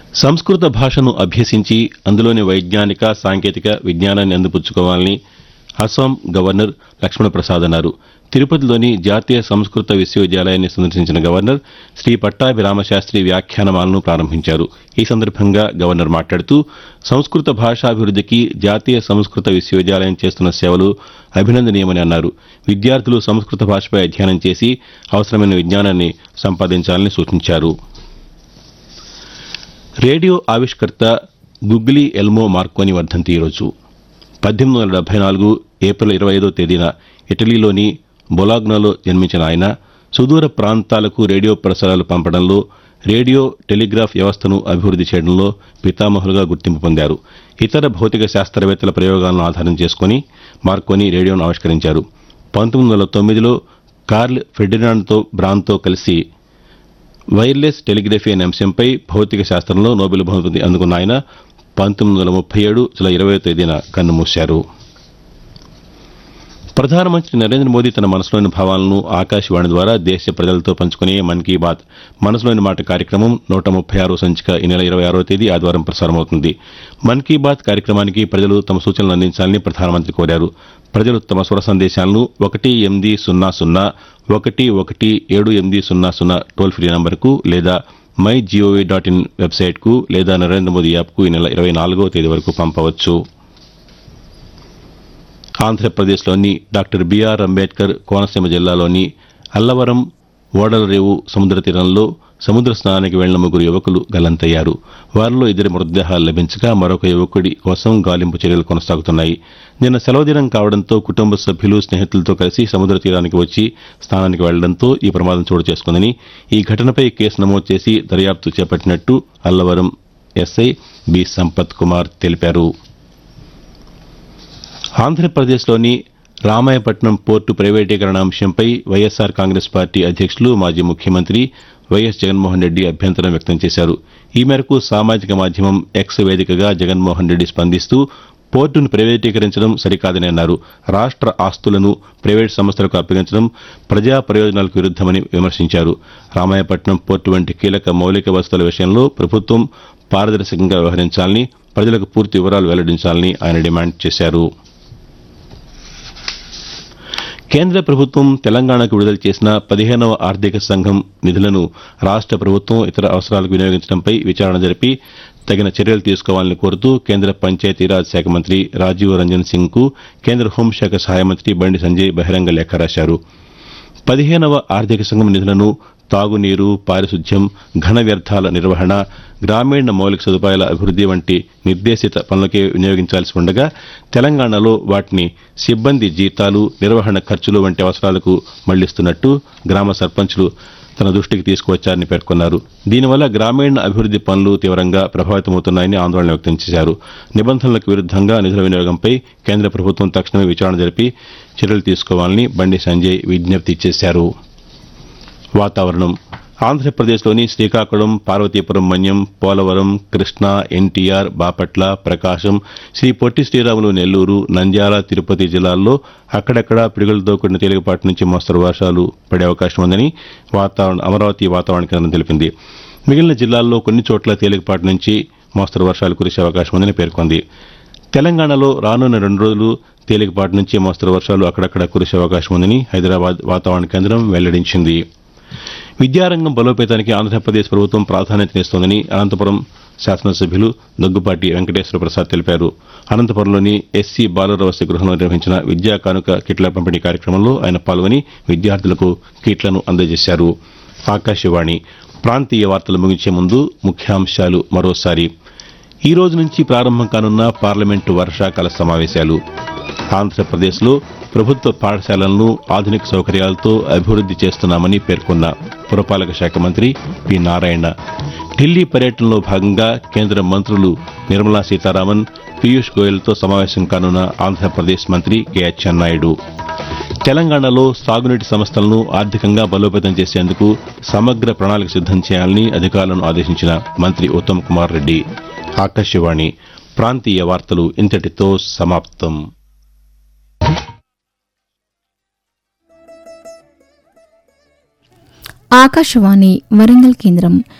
సంస్కృత భాషను అభ్యసించి అందులోని వైజ్ఞానిక సాంకేతిక విజ్ఞానాన్ని అందిపుచ్చుకోవాలని అస్సాం గవర్నర్ లక్ష్మణ ప్రసాద్ అన్నారు తిరుపతిలోని జాతీయ సంస్కృత విశ్వవిద్యాలయాన్ని సందర్శించిన గవర్నర్ శ్రీ పట్టాభిరామశాస్త్రి వ్యాఖ్యానమాలను ప్రారంభించారు ఈ సందర్భంగా గవర్నర్ మాట్లాడుతూ సంస్కృత భాషాభివృద్దికి జాతీయ సంస్కృత విశ్వవిద్యాలయం చేస్తున్న సేవలు అభినందనీయమని అన్నారు విద్యార్థులు సంస్కృత భాషపై అధ్యయనం చేసి అవసరమైన విజ్ఞానాన్ని సంపాదించాలని సూచించారు రేడియో ఆవిష్కర్త గుగ్లీ ఎల్మో మార్కోని వర్ధంతి ఈరోజు పద్దెనిమిది వందల డెబ్బై నాలుగు ఏప్రిల్ ఇరవై ఐదో తేదీన ఇటలీలోని బొలాగ్నాలో జన్మించిన ఆయన సుదూర ప్రాంతాలకు రేడియో ప్రసారాలు పంపడంలో రేడియో టెలిగ్రాఫ్ వ్యవస్థను అభివృద్ది చేయడంలో పితామహులుగా గుర్తింపు పొందారు ఇతర భౌతిక శాస్త్రవేత్తల ప్రయోగాలను ఆధారం చేసుకుని మార్కోని రేడియోను ఆవిష్కరించారు పంతొమ్మిది వందల తొమ్మిదిలో కార్ల్ ఫెర్డినాండ్తో బ్రాన్తో కలిసి వైర్లెస్ టెలిగ్రఫీ అనే అంశంపై భౌతిక శాస్త్రంలో నోబెల్ బహుమతి అందుకున్న ఆయన పంతొమ్మిది వందల ముప్పై ఏడు జులై ఇరవై తేదీన కన్నుమూశారు ప్రధానమంత్రి నరేంద్ర మోదీ తన మనసులోని భావాలను ఆకాశవాణి ద్వారా దేశ ప్రజలతో పంచుకునే మన్ కీ బాత్ మనసులోని మాట కార్యక్రమం నూట ముప్పై ఆరో సంచిక ఈ నెల ఇరవై ఆరో తేదీ ఆదివారం ప్రసారమవుతుంది మన్ కీ బాత్ కార్యక్రమానికి ప్రజలు తమ సూచనలు అందించాలని ప్రధానమంత్రి కోరారు ప్రజలు తమ స్వర సందేశాలను ఒకటి ఎనిమిది సున్నా సున్నా ఒకటి ఒకటి ఏడు ఎనిమిది సున్నా సున్నా టోల్ ఫ్రీ నంబర్కు లేదా మై జీఓవీ డాట్ ఇన్ వెబ్సైట్కు లేదా నరేంద్ర మోదీ యాప్కు ఈ నెల ఇరవై నాలుగో తేదీ వరకు పంపవచ్చు ఆంధ్రప్రదేశ్లోని డాక్టర్ బీఆర్ అంబేద్కర్ కోనసీమ జిల్లాలోని అల్లవరం ఓడలరేవు సముద్ర తీరంలో సముద్ర స్నానానికి వెళ్లిన ముగ్గురు యువకులు గల్లంతయ్యారు వారిలో ఇద్దరి మృతదేహాలు లభించగా మరొక యువకుడి కోసం గాలింపు చర్యలు కొనసాగుతున్నాయి నిన్న సెలవు దినం కావడంతో కుటుంబ సభ్యులు స్నేహితులతో కలిసి సముద్ర తీరానికి వచ్చి స్నానానికి వెళ్లడంతో ఈ ప్రమాదం చోటు చేసుకుందని ఈ ఘటనపై కేసు నమోదు చేసి దర్యాప్తు చేపట్టినట్టు అల్లవరం ఎస్ఐ బి సంపత్ కుమార్ తెలిపారు ఆంధ్రప్రదేశ్లోని రామాయపట్నం పోర్టు ప్రైవేటీకరణ అంశంపై వైఎస్సార్ కాంగ్రెస్ పార్టీ అధ్యక్షులు మాజీ ముఖ్యమంత్రి వైఎస్ జగన్మోహన్ రెడ్డి అభ్యంతరం వ్యక్తం చేశారు ఈ మేరకు సామాజిక మాధ్యమం ఎక్స్ వేదికగా జగన్మోహన్ రెడ్డి స్పందిస్తూ పోర్టును ప్రైవేటీకరించడం సరికాదని అన్నారు రాష్ట్ర ఆస్తులను ప్రైవేటు సంస్థలకు అప్పగించడం ప్రజా ప్రయోజనాలకు విరుద్దమని విమర్శించారు రామాయపట్నం పోర్టు వంటి కీలక మౌలిక వసతుల విషయంలో ప్రభుత్వం పారదర్శకంగా వ్యవహరించాలని ప్రజలకు పూర్తి వివరాలు వెల్లడించాలని ఆయన డిమాండ్ చేశారు కేంద్ర ప్రభుత్వం తెలంగాణకు విడుదల చేసిన పదిహేనవ ఆర్థిక సంఘం నిధులను రాష్ట ప్రభుత్వం ఇతర అవసరాలకు వినియోగించడంపై విచారణ జరిపి తగిన చర్యలు తీసుకోవాలని కోరుతూ కేంద్ర పంచాయతీరాజ్ శాఖ మంత్రి రాజీవ్ రంజన్ సింగ్ కు కేంద్ర హోంశాఖ సహాయ మంత్రి బండి సంజయ్ బహిరంగ లేఖ రాశారు పదిహేనవ ఆర్థిక సంఘం నిధులను తాగునీరు పారిశుద్ధ్యం ఘన వ్యర్థాల నిర్వహణ గ్రామీణ మౌలిక సదుపాయాల అభివృద్ది వంటి నిర్దేశిత పనులకే వినియోగించాల్సి ఉండగా తెలంగాణలో వాటిని సిబ్బంది జీతాలు నిర్వహణ ఖర్చులు వంటి అవసరాలకు మళ్లిస్తున్నట్టు గ్రామ సర్పంచ్లు తన దృష్టికి తీసుకువచ్చారని పేర్కొన్నారు దీనివల్ల గ్రామీణ అభివృద్ది పనులు తీవ్రంగా ప్రభావితమవుతున్నాయని ఆందోళన వ్యక్తం చేశారు నిబంధనలకు విరుద్దంగా నిధుల వినియోగంపై కేంద్ర ప్రభుత్వం తక్షణమే విచారణ జరిపి చర్యలు తీసుకోవాలని బండి సంజయ్ విజ్ఞప్తి చేశారు వాతావరణం ఆంధ్రప్రదేశ్లోని శ్రీకాకుళం పార్వతీపురం మన్యం పోలవరం కృష్ణా ఎన్టీఆర్ బాపట్ల ప్రకాశం శ్రీ పొట్టి శ్రీరాములు నెల్లూరు నంద్యాల తిరుపతి జిల్లాల్లో అక్కడక్కడ పిడుగులతో కూడిన తేలికపాటి నుంచి మోస్తరు వర్షాలు పడే అవకాశం ఉందని వాతావరణ అమరావతి వాతావరణ కేంద్రం తెలిపింది మిగిలిన జిల్లాల్లో కొన్ని చోట్ల తేలికపాటి నుంచి మోస్తరు వర్షాలు కురిసే అవకాశం ఉందని పేర్కొంది తెలంగాణలో రానున్న రెండు రోజులు తేలికపాటి నుంచి మోస్తరు వర్షాలు అక్కడక్కడ కురిసే అవకాశం ఉందని హైదరాబాద్ వాతావరణ కేంద్రం వెల్లడించింది విద్యారంగం బలోపేతానికి ఆంధ్రప్రదేశ్ ప్రభుత్వం ప్రాధాన్యతనిస్తోందని అనంతపురం శాసనసభ్యులు దగ్గుపాటి వెంకటేశ్వర ప్రసాద్ తెలిపారు అనంతపురంలోని ఎస్సీ బాలుర వసతి గృహంలో నిర్వహించిన విద్యా కానుక కిట్ల పంపిణీ కార్యక్రమంలో ఆయన పాల్గొని విద్యార్థులకు కిట్లను అందజేశారు ఆకాశవాణి ప్రాంతీయ వార్తలు ముగించే ముందు ముఖ్యాంశాలు మరోసారి ఈ రోజు నుంచి ప్రారంభం కానున్న పార్లమెంటు వర్షాకాల సమావేశాలు ఆంధ్రప్రదేశ్లో ప్రభుత్వ పాఠశాలలను ఆధునిక సౌకర్యాలతో అభివృద్ది చేస్తున్నామని పేర్కొన్న పురపాలక శాఖ మంత్రి పి నారాయణ ఢిల్లీ పర్యటనలో భాగంగా కేంద్ర మంత్రులు నిర్మలా సీతారామన్ పీయూష్ గోయల్తో సమావేశం కానున్న ఆంధ్రప్రదేశ్ మంత్రి కె అచ్చెన్నాయుడు తెలంగాణలో సాగునీటి సంస్థలను ఆర్థికంగా బలోపేతం చేసేందుకు సమగ్ర ప్రణాళిక సిద్దం చేయాలని అధికారులను ఆదేశించిన మంత్రి ఉత్తమ్ కుమార్ రెడ్డి ఆకాశవాణి ప్రాంతీయ వార్తలు ఇంతటితో సమాప్తం ఆకాశవాణి వరంగల్ కేంద్రం